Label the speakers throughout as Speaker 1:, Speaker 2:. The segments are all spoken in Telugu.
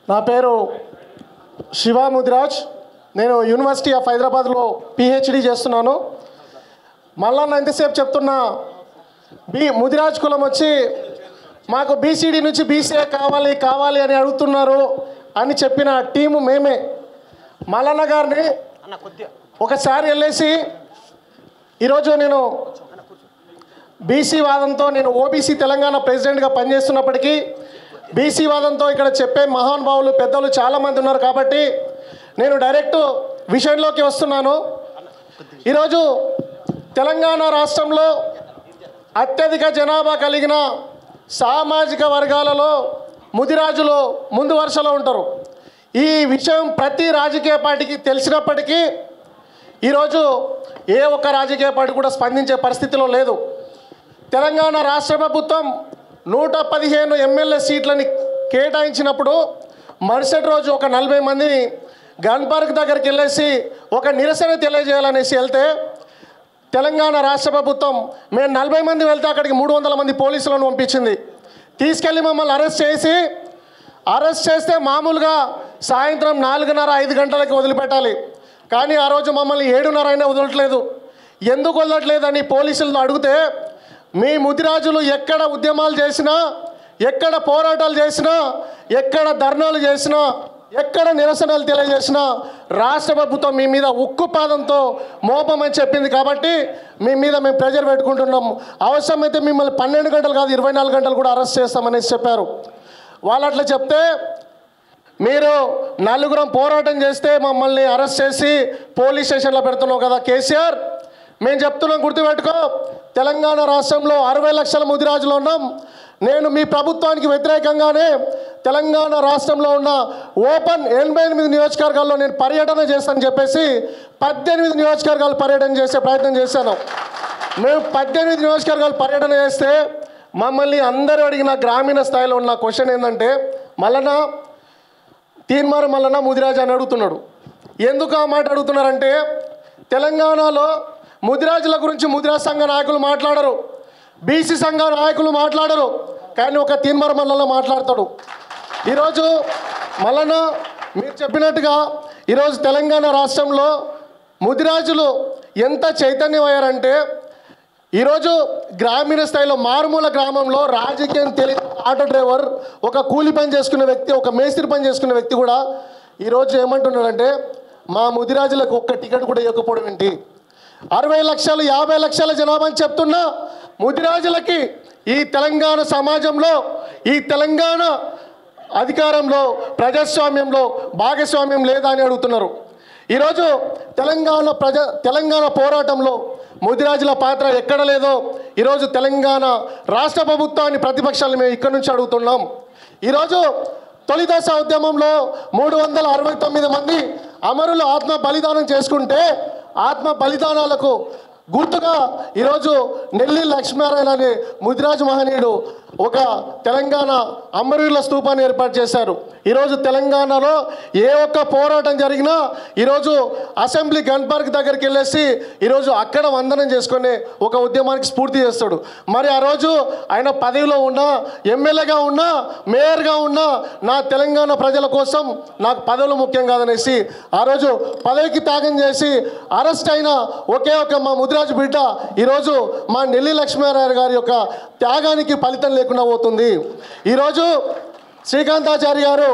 Speaker 1: నా పేరు శివ ముదిరాజ్ నేను యూనివర్సిటీ ఆఫ్ హైదరాబాద్లో పిహెచ్డి చేస్తున్నాను మళ్ళా ఎంతసేపు చెప్తున్నా బి ముదిరాజ్ కులం వచ్చి మాకు బీసీడీ నుంచి బీసీఏ కావాలి కావాలి అని అడుగుతున్నారు అని చెప్పిన టీము మేమే మల్లన్న గారిని ఒకసారి వెళ్ళేసి ఈరోజు నేను బీసీ వాదంతో నేను ఓబీసీ తెలంగాణ ప్రెసిడెంట్గా పనిచేస్తున్నప్పటికీ బీసీ వాదంతో ఇక్కడ చెప్పే మహానుభావులు పెద్దలు చాలామంది ఉన్నారు కాబట్టి నేను డైరెక్ట్ విషయంలోకి వస్తున్నాను ఈరోజు తెలంగాణ రాష్ట్రంలో అత్యధిక జనాభా కలిగిన సామాజిక వర్గాలలో ముదిరాజులు ముందు వరుసలో ఉంటారు ఈ విషయం ప్రతి రాజకీయ పార్టీకి తెలిసినప్పటికీ ఈరోజు ఏ ఒక్క రాజకీయ పార్టీ కూడా స్పందించే పరిస్థితిలో లేదు తెలంగాణ రాష్ట్ర ప్రభుత్వం నూట పదిహేను ఎమ్మెల్యే సీట్లని కేటాయించినప్పుడు మరుసటి రోజు ఒక నలభై మందిని గన్ పార్క్ దగ్గరికి వెళ్ళేసి ఒక నిరసన తెలియజేయాలనేసి వెళ్తే తెలంగాణ రాష్ట్ర ప్రభుత్వం మేము నలభై మంది వెళ్తే అక్కడికి మూడు వందల మంది పోలీసులను పంపించింది తీసుకెళ్ళి మమ్మల్ని అరెస్ట్ చేసి అరెస్ట్ చేస్తే మామూలుగా సాయంత్రం నాలుగున్నర ఐదు గంటలకి వదిలిపెట్టాలి కానీ ఆ రోజు మమ్మల్ని ఏడున్నర అయినా వదలట్లేదు ఎందుకు వదలట్లేదని పోలీసులను అడిగితే మీ ముదిరాజులు ఎక్కడ ఉద్యమాలు చేసినా ఎక్కడ పోరాటాలు చేసినా ఎక్కడ ధర్నాలు చేసినా ఎక్కడ నిరసనలు తెలియజేసినా రాష్ట్ర ప్రభుత్వం మీ మీద ఉక్కు పాదంతో మోపమని చెప్పింది కాబట్టి మీ మీద మేము ప్రెజర్ పెట్టుకుంటున్నాం అవసరమైతే మిమ్మల్ని పన్నెండు గంటలు కాదు ఇరవై నాలుగు గంటలు కూడా అరెస్ట్ చేస్తామనేసి చెప్పారు వాళ్ళు అట్లా చెప్తే మీరు నలుగురం పోరాటం చేస్తే మమ్మల్ని అరెస్ట్ చేసి పోలీస్ స్టేషన్లో పెడుతున్నావు కదా కేసీఆర్ మేము చెప్తున్నాం గుర్తుపెట్టుకో తెలంగాణ రాష్ట్రంలో అరవై లక్షల ముదిరాజులు ఉన్నాం నేను మీ ప్రభుత్వానికి వ్యతిరేకంగానే తెలంగాణ రాష్ట్రంలో ఉన్న ఓపెన్ ఎనభై ఎనిమిది నియోజకవర్గాల్లో నేను పర్యటన చేస్తానని చెప్పేసి పద్దెనిమిది నియోజకవర్గాలు పర్యటన చేసే ప్రయత్నం చేశాను మేము పద్దెనిమిది నియోజకవర్గాలు పర్యటన చేస్తే మమ్మల్ని అందరూ అడిగిన గ్రామీణ స్థాయిలో ఉన్న క్వశ్చన్ ఏంటంటే మళ్ళా తీన్మార్ మల్లన్న ముదిరాజ్ అని అడుగుతున్నాడు ఎందుకు ఆ మాట అడుగుతున్నారంటే తెలంగాణలో ముదిరాజుల గురించి ముదిరాజ్ సంఘ నాయకులు మాట్లాడరు బీసీ సంఘ నాయకులు మాట్లాడరు కానీ ఒక తీన్మార్ మల్లన్న మాట్లాడతాడు ఈరోజు మల్లన్న మీరు చెప్పినట్టుగా ఈరోజు తెలంగాణ రాష్ట్రంలో ముదిరాజులు ఎంత చైతన్యమయ్యారంటే ఈరోజు గ్రామీణ స్థాయిలో మారుమూల గ్రామంలో రాజకీయం తెలియని ఆటో డ్రైవర్ ఒక కూలి పని చేసుకునే వ్యక్తి ఒక మేస్త్రి పని చేసుకునే వ్యక్తి కూడా ఈరోజు ఏమంటున్నాడంటే మా ముదిరాజులకు ఒక్క టికెట్ కూడా ఇవ్వకపోవడం ఏంటి అరవై లక్షలు యాభై లక్షల జనాభా అని చెప్తున్నా ముదిరాజులకి ఈ తెలంగాణ సమాజంలో ఈ తెలంగాణ అధికారంలో ప్రజాస్వామ్యంలో భాగస్వామ్యం లేదా అని అడుగుతున్నారు ఈరోజు తెలంగాణ ప్రజ తెలంగాణ పోరాటంలో ముదిరాజుల పాత్ర ఎక్కడ లేదో ఈరోజు తెలంగాణ రాష్ట్ర ప్రభుత్వాన్ని ప్రతిపక్షాలు మేము ఇక్కడి నుంచి అడుగుతున్నాం ఈరోజు తొలిదశ ఉద్యమంలో మూడు వందల అరవై తొమ్మిది మంది అమరులు ఆత్మ బలిదానం చేసుకుంటే ఆత్మ బలిదానాలకు గుర్తుగా ఈరోజు నెల్లి లక్ష్మీనారాయణ అనే ముదిరాజు మహనీయుడు ఒక తెలంగాణ అమరుల స్తూపాన్ని ఏర్పాటు చేశారు ఈరోజు తెలంగాణలో ఏ ఒక్క పోరాటం జరిగినా ఈరోజు అసెంబ్లీ గన్ పార్క్ దగ్గరికి వెళ్ళేసి ఈరోజు అక్కడ వందనం చేసుకొని ఒక ఉద్యమానికి స్ఫూర్తి చేస్తాడు మరి ఆ రోజు ఆయన పదవిలో ఉన్నా ఎమ్మెల్యేగా ఉన్నా మేయర్గా ఉన్నా నా తెలంగాణ ప్రజల కోసం నాకు పదవులు ముఖ్యం కాదనేసి ఆ రోజు పదవికి త్యాగం చేసి అరెస్ట్ అయిన ఒకే ఒక మా ముదిరాజు బిడ్డ ఈరోజు మా నెల్లి లక్ష్మీనారాయణ గారి యొక్క త్యాగానికి ఫలితం లేకుండా పోతుంది ఈరోజు శ్రీకాంతాచారి గారు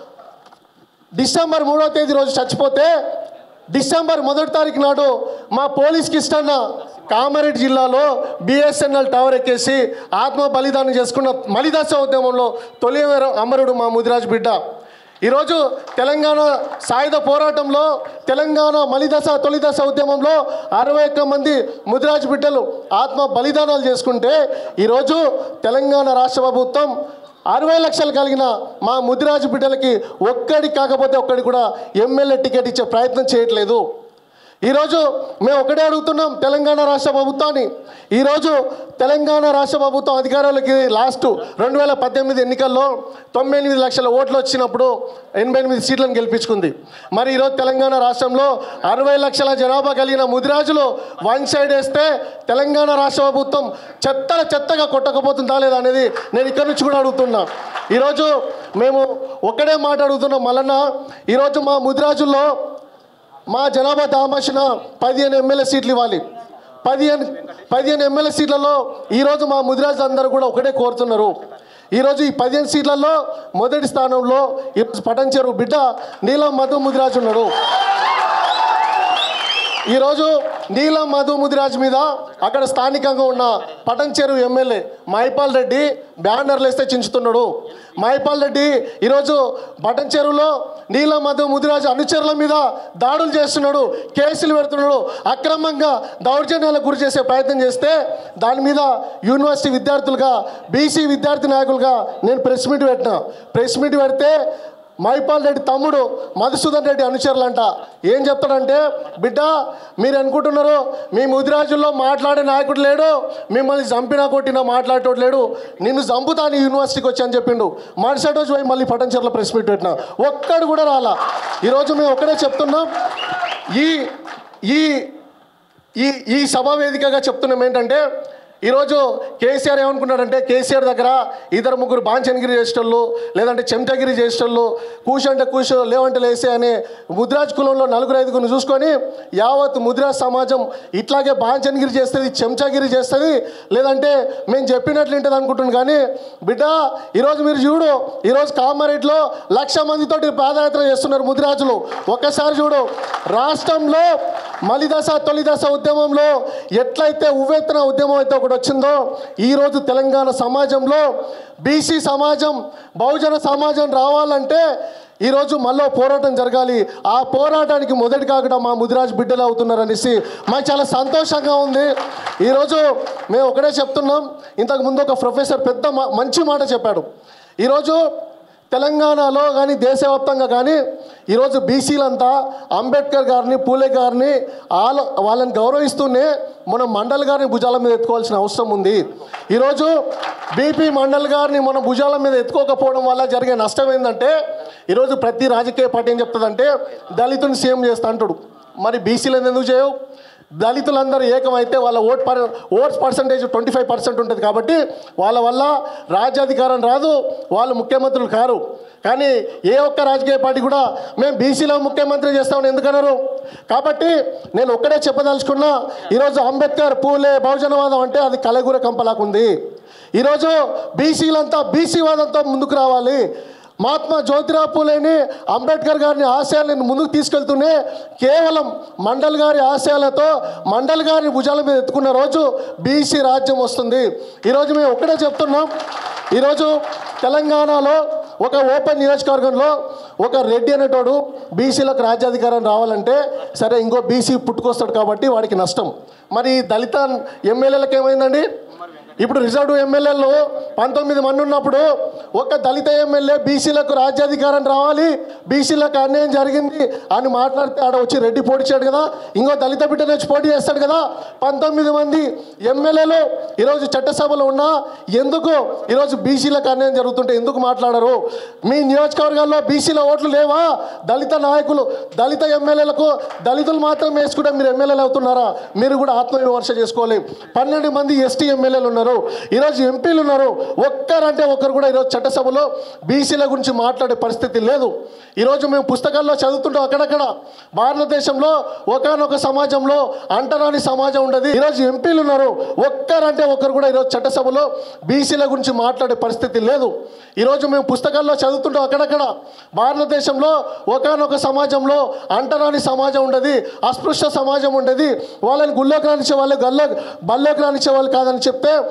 Speaker 1: డిసెంబర్ మూడో తేదీ రోజు చచ్చిపోతే డిసెంబర్ మొదటి తారీఖు నాడు మా పోలీస్ కిష్టన్న కామారెడ్డి జిల్లాలో బిఎస్ఎన్ఎల్ టవర్ ఎక్కేసి ఆత్మ బలిదానం చేసుకున్న మలిదశ ఉద్యమంలో తొలి అమరుడు మా ముదిరాజు బిడ్డ ఈరోజు తెలంగాణ సాయుధ పోరాటంలో తెలంగాణ మలిదశ తొలిదశ ఉద్యమంలో అరవై ఒక్క మంది ముదిరాజు బిడ్డలు ఆత్మ బలిదానాలు చేసుకుంటే ఈరోజు తెలంగాణ రాష్ట్ర ప్రభుత్వం అరవై లక్షలు కలిగిన మా ముదిరాజు బిడ్డలకి ఒక్కడి కాకపోతే ఒక్కడి కూడా ఎమ్మెల్యే టికెట్ ఇచ్చే ప్రయత్నం చేయట్లేదు ఈరోజు మేము ఒకటే అడుగుతున్నాం తెలంగాణ రాష్ట్ర ప్రభుత్వాన్ని ఈరోజు తెలంగాణ రాష్ట్ర ప్రభుత్వం అధికారులకి లాస్ట్ రెండు వేల పద్దెనిమిది ఎన్నికల్లో తొంభై ఎనిమిది లక్షల ఓట్లు వచ్చినప్పుడు ఎనభై ఎనిమిది సీట్లను గెలిపించుకుంది మరి ఈరోజు తెలంగాణ రాష్ట్రంలో అరవై లక్షల జనాభా కలిగిన ముదిరాజులు వన్ సైడ్ వేస్తే తెలంగాణ రాష్ట్ర ప్రభుత్వం చెత్తల చెత్తగా కొట్టకపోతుందా లేదా అనేది నేను ఇక్కడి నుంచి కూడా అడుగుతున్నా ఈరోజు మేము ఒక్కడే మాట అడుగుతున్నాం మళ్ళన్న ఈరోజు మా ముదిరాజుల్లో మా జనాభా దామాషిన పదిహేను ఎమ్మెల్యే సీట్లు ఇవ్వాలి పదిహేను పదిహేను ఎమ్మెల్యే సీట్లలో ఈరోజు మా ముదిరాజు అందరూ కూడా ఒకటే కోరుతున్నారు ఈరోజు ఈ పదిహేను సీట్లలో మొదటి స్థానంలో ఈ పటంచెరు బిడ్డ నీలం మధు ముదిరాజు ఉన్నాడు ఈరోజు నీలం మధు ముదిరాజ్ మీద అక్కడ స్థానికంగా ఉన్న పటంచెరు ఎమ్మెల్యే మైపాల్ రెడ్డి బ్యానర్లు వేస్తే చించుతున్నాడు మైపాల్ రెడ్డి ఈరోజు పటంచెరులో నీలం మధు ముదిరాజు అనుచరుల మీద దాడులు చేస్తున్నాడు కేసులు పెడుతున్నాడు అక్రమంగా దౌర్జన్యాలకు గురి చేసే ప్రయత్నం చేస్తే దాని మీద యూనివర్సిటీ విద్యార్థులుగా బీసీ విద్యార్థి నాయకులుగా నేను ప్రెస్ మీట్ పెట్టిన ప్రెస్ మీట్ పెడితే మైపాల్ రెడ్డి తమ్ముడు మధుసూదన్ రెడ్డి అనుచరులంట ఏం చెప్తాడంటే బిడ్డ మీరు అనుకుంటున్నారు మీ ముదిరాజుల్లో మాట్లాడే నాయకుడు లేడు మిమ్మల్ని చంపినా కొట్టినా మాట్లాడేటోడు లేడు నిన్ను చంపుతా నీ యూనివర్సిటీకి వచ్చి అని చెప్పిండు మరుసటి రోజు పోయి మళ్ళీ పటంచర్ల ప్రెస్ మీట్ పెట్టిన ఒక్కడు కూడా రాలా ఈరోజు మేము ఒక్కడే చెప్తున్నాం ఈ ఈ ఈ ఈ సభా వేదికగా చెప్తున్నాం ఏంటంటే ఈరోజు కేసీఆర్ ఏమనుకున్నాడంటే కేసీఆర్ దగ్గర ఇద్దరు ముగ్గురు బాంచనగిరి చేసేటోళ్ళు లేదంటే చెంచగిరి చేసేటోళ్ళు కూష అంటే కూష లేవంటే లేసే అనే ముద్రాజ్ కులంలో నలుగురు ఐదుగురిని చూసుకొని యావత్ ముద్రాజ్ సమాజం ఇట్లాగే బాంచనగిరి చేస్తుంది చెంచాగిరి చేస్తుంది లేదంటే మేము చెప్పినట్లు ఉంటుంది అనుకుంటున్నాను కానీ బిడ్డ ఈరోజు మీరు చూడు ఈరోజు కామారెడ్డిలో లక్ష మందితోటి పాదయాత్ర చేస్తున్నారు ముదిరాజులు ఒక్కసారి చూడు రాష్ట్రంలో మలిదశ తొలిదశ ఉద్యమంలో ఎట్లయితే ఉవ్వెత్తున ఉద్యమం అయితే ఒకటి వచ్చిందో ఈరోజు తెలంగాణ సమాజంలో బీసీ సమాజం బహుజన సమాజం రావాలంటే ఈరోజు మళ్ళీ పోరాటం జరగాలి ఆ పోరాటానికి మొదటి కాకుండా మా ముదిరాజు బిడ్డలు అవుతున్నారనేసి మాకు చాలా సంతోషంగా ఉంది ఈరోజు మేము ఒకటే చెప్తున్నాం ఇంతకు ముందు ఒక ప్రొఫెసర్ పెద్ద మా- మంచి మాట చెప్పాడు ఈరోజు తెలంగాణలో కానీ దేశవ్యాప్తంగా కానీ ఈరోజు బీసీలంతా అంబేద్కర్ గారిని పూలే గారిని వాళ్ళ వాళ్ళని గౌరవిస్తూనే మనం మండల్ గారిని భుజాల మీద ఎత్తుకోవాల్సిన అవసరం ఉంది ఈరోజు బీపీ మండల్ గారిని మనం భుజాల మీద ఎత్తుకోకపోవడం వల్ల జరిగే నష్టం ఏంటంటే ఈరోజు ప్రతి రాజకీయ పార్టీ ఏం చెప్తుందంటే దళితుని సీఎం చేస్తా అంటాడు మరి బీసీలు ఎందుకు చేయవు దళితులందరూ ఏకమైతే వాళ్ళ vote per votes percentage twenty five percent ఉంటుంది కాబట్టి వాళ్ళ వల్ల రాజ్యాధికారం రాదు వాళ్ళు ముఖ్యమంత్రులు కారు కానీ ఏ ఒక్క రాజకీయ పార్టీ కూడా మేము బీసీలో ముఖ్యమంత్రి చేస్తామని ఎందుకన్నారు కాబట్టి నేను ఒక్కడే చెప్పదలుచుకున్నా ఈరోజు అంబేద్కర్ పూలే బహుజనవాదం అంటే అది కలగూర కంపలాకుంది ఈరోజు బీసీలంతా బీసీ వాదంతో ముందుకు రావాలి మహాత్మా జ్యోతిరావు పూలేని అంబేద్కర్ గారిని ఆశయాలను ముందుకు తీసుకెళ్తూనే కేవలం మండల్ గారి ఆశయాలతో మండల్ గారిని భుజాల మీద ఎత్తుకున్న రోజు బీసీ రాజ్యం వస్తుంది ఈరోజు మేము ఒక్కడే చెప్తున్నాం ఈరోజు తెలంగాణలో ఒక ఓపెన్ నియోజకవర్గంలో ఒక రెడ్డి అనేటోడు బీసీలకు రాజ్యాధికారం రావాలంటే సరే ఇంకో బీసీ పుట్టుకొస్తాడు కాబట్టి వాడికి నష్టం మరి దళిత ఎమ్మెల్యేలకు ఏమైందండి ఇప్పుడు రిజర్వ్ ఎమ్మెల్యేలు పంతొమ్మిది మంది ఉన్నప్పుడు ఒక దళిత ఎమ్మెల్యే బీసీలకు రాజ్యాధికారం రావాలి బీసీలకు అన్యాయం జరిగింది అని మాట్లాడితే ఆడ వచ్చి రెడ్డి పోటీ చేయడు కదా ఇంకో దళిత బిడ్డను వచ్చి పోటీ చేస్తాడు కదా పంతొమ్మిది మంది ఎమ్మెల్యేలు ఈరోజు చట్టసభలో ఉన్నా ఎందుకు ఈరోజు బీసీలకు అన్యాయం జరుగుతుంటే ఎందుకు మాట్లాడరు మీ నియోజకవర్గాల్లో బీసీల ఓట్లు లేవా దళిత నాయకులు దళిత ఎమ్మెల్యేలకు దళితులు మాత్రం వేసుకుంటే మీరు ఎమ్మెల్యేలు అవుతున్నారా మీరు కూడా ఆత్మవిమర్శ చేసుకోవాలి పన్నెండు మంది ఎస్టీ ఎమ్మెల్యేలు ఉన్నారు ఈరోజు ఎంపీలు ఉన్నారు ఒక్కరంటే ఒక్కరు కూడా ఈరోజు చట్టసభలో బీసీల గురించి మాట్లాడే పరిస్థితి లేదు ఈరోజు మేము పుస్తకాల్లో చదువుతుంటాం అక్కడక్కడ భారతదేశంలో ఒకనొక సమాజంలో అంటరాని సమాజం ఉండదు ఈరోజు ఎంపీలు ఉన్నారు ఒక్కరంటే ఒక్కరు కూడా ఈరోజు చట్టసభలో బీసీల గురించి మాట్లాడే పరిస్థితి లేదు ఈరోజు మేము పుస్తకాల్లో చదువుతుంటాం అక్కడక్కడ భారతదేశంలో ఒకనొక సమాజంలో అంటరాని సమాజం ఉండదు అస్పృశ్య సమాజం ఉండదు వాళ్ళని గుళ్ళోకి రానిచ్చే వాళ్ళు గల్లో బల్లోకి రానిచ్చే వాళ్ళు కాదని చెప్తే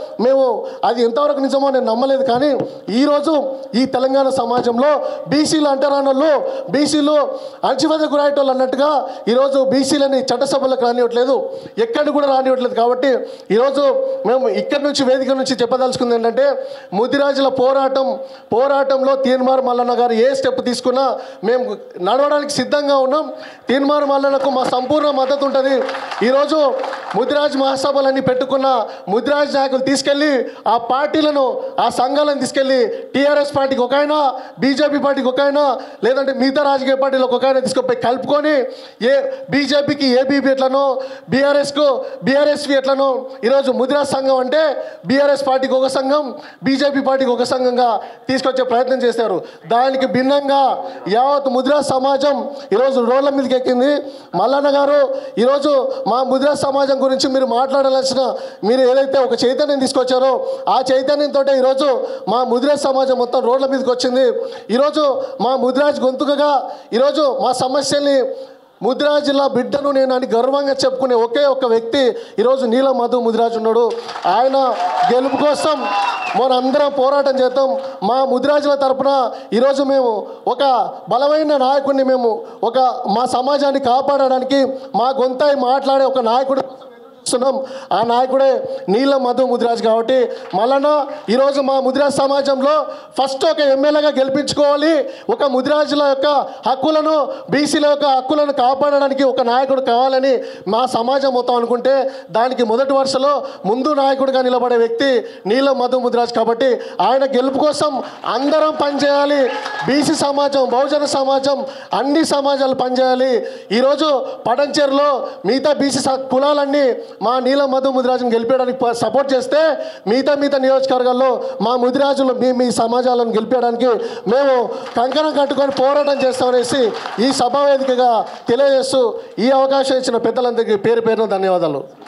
Speaker 1: మేము అది ఎంతవరకు నిజమో నేను నమ్మలేదు కానీ ఈరోజు ఈ తెలంగాణ సమాజంలో బీసీలు అంటరానోళ్ళు బీసీలు అణచివేత గురాయటోళ్ళు అన్నట్టుగా ఈరోజు బీసీలని చట్టసభలకు రానివ్వట్లేదు ఎక్కడ కూడా రానివ్వట్లేదు కాబట్టి ఈరోజు మేము ఇక్కడి నుంచి వేదిక నుంచి చెప్పదలుచుకుంది ఏంటంటే ముదిరాజుల పోరాటం పోరాటంలో తీన్మార్ మల్లన్న గారు ఏ స్టెప్ తీసుకున్నా మేము నడవడానికి సిద్ధంగా ఉన్నాం తీన్మార్ మల్లన్నకు మా సంపూర్ణ మద్దతు ఉంటుంది ఈరోజు ముదిరాజ్ మహాసభలన్నీ పెట్టుకున్న ముదిరాజ్ నాయకులు తీసుకెళ్ళి ఆ పార్టీలను ఆ సంఘాలను తీసుకెళ్ళి టీఆర్ఎస్ పార్టీకి ఒక ఆయన బీజేపీ పార్టీకి ఒక ఆయన లేదంటే మిగతా రాజకీయ పార్టీలకు ఒక ఆయన తీసుకుపోయి కలుపుకొని ఏ బీజేపీకి ఏబీపీ ఎట్లనో బీఆర్ఎస్కు బీఆర్ఎస్వి ఎట్లనో ఈరోజు ముదిరాజ్ సంఘం అంటే బీఆర్ఎస్ పార్టీకి ఒక సంఘం బీజేపీ పార్టీకి ఒక సంఘంగా తీసుకొచ్చే ప్రయత్నం చేశారు దానికి భిన్నంగా యావత్ ముదిరాజ్ సమాజం ఈరోజు రోడ్ల మీదకి ఎక్కింది మల్లన్న గారు ఈరోజు మా ముదిరాజ్ సమాజం గురించి మీరు మాట్లాడాల్సిన మీరు ఏదైతే ఒక చైతన్యం తీసుకొచ్చారో ఆ చైతన్యంతో ఈరోజు మా ముదిరాజ్ సమాజం మొత్తం రోడ్ల మీదకి వచ్చింది ఈరోజు మా ముదిరాజ్ గొంతుకగా ఈరోజు మా సమస్యల్ని ముదిరాజ్ జిల్లా బిడ్డను నేను అని గర్వంగా చెప్పుకునే ఒకే ఒక వ్యక్తి ఈరోజు నీల మధు ముదిరాజ్ ఉన్నాడు ఆయన గెలుపు కోసం మనందరం పోరాటం చేద్దాం మా ముదిరాజుల తరపున ఈరోజు మేము ఒక బలమైన నాయకుడిని మేము ఒక మా సమాజాన్ని కాపాడడానికి మా గొంతాయి మాట్లాడే ఒక నాయకుడు చూస్తున్నాం ఆ నాయకుడే నీల మధు ముదిరాజ్ కాబట్టి మళ్ళా ఈరోజు మా ముదిరాజ్ సమాజంలో ఫస్ట్ ఒక ఎమ్మెల్యేగా గెలిపించుకోవాలి ఒక ముదిరాజుల యొక్క హక్కులను బీసీల యొక్క హక్కులను కాపాడడానికి ఒక నాయకుడు కావాలని మా సమాజం మొత్తం అనుకుంటే దానికి మొదటి వరుసలో ముందు నాయకుడిగా నిలబడే వ్యక్తి నీల మధు ముదిరాజ్ కాబట్టి ఆయన గెలుపు కోసం అందరం పనిచేయాలి బీసీ సమాజం బహుజన సమాజం అన్ని సమాజాలు పనిచేయాలి ఈరోజు పడంచేరులో మిగతా బీసీ స- కులాలన్నీ మా నీల మధు ముదిరాజును గెలిపేయడానికి ప- సపోర్ట్ చేస్తే మిగతా మిగతా నియోజకవర్గాల్లో మా ముదిరాజులు మీ మీ సమాజాలను గెలిపేయడానికి మేము కంకణం కట్టుకొని పోరాటం చేస్తామనేసి ఈ సభా వేదికగా తెలియజేస్తూ ఈ అవకాశం ఇచ్చిన పెద్దలందరికీ పేరు పేరున ధన్యవాదాలు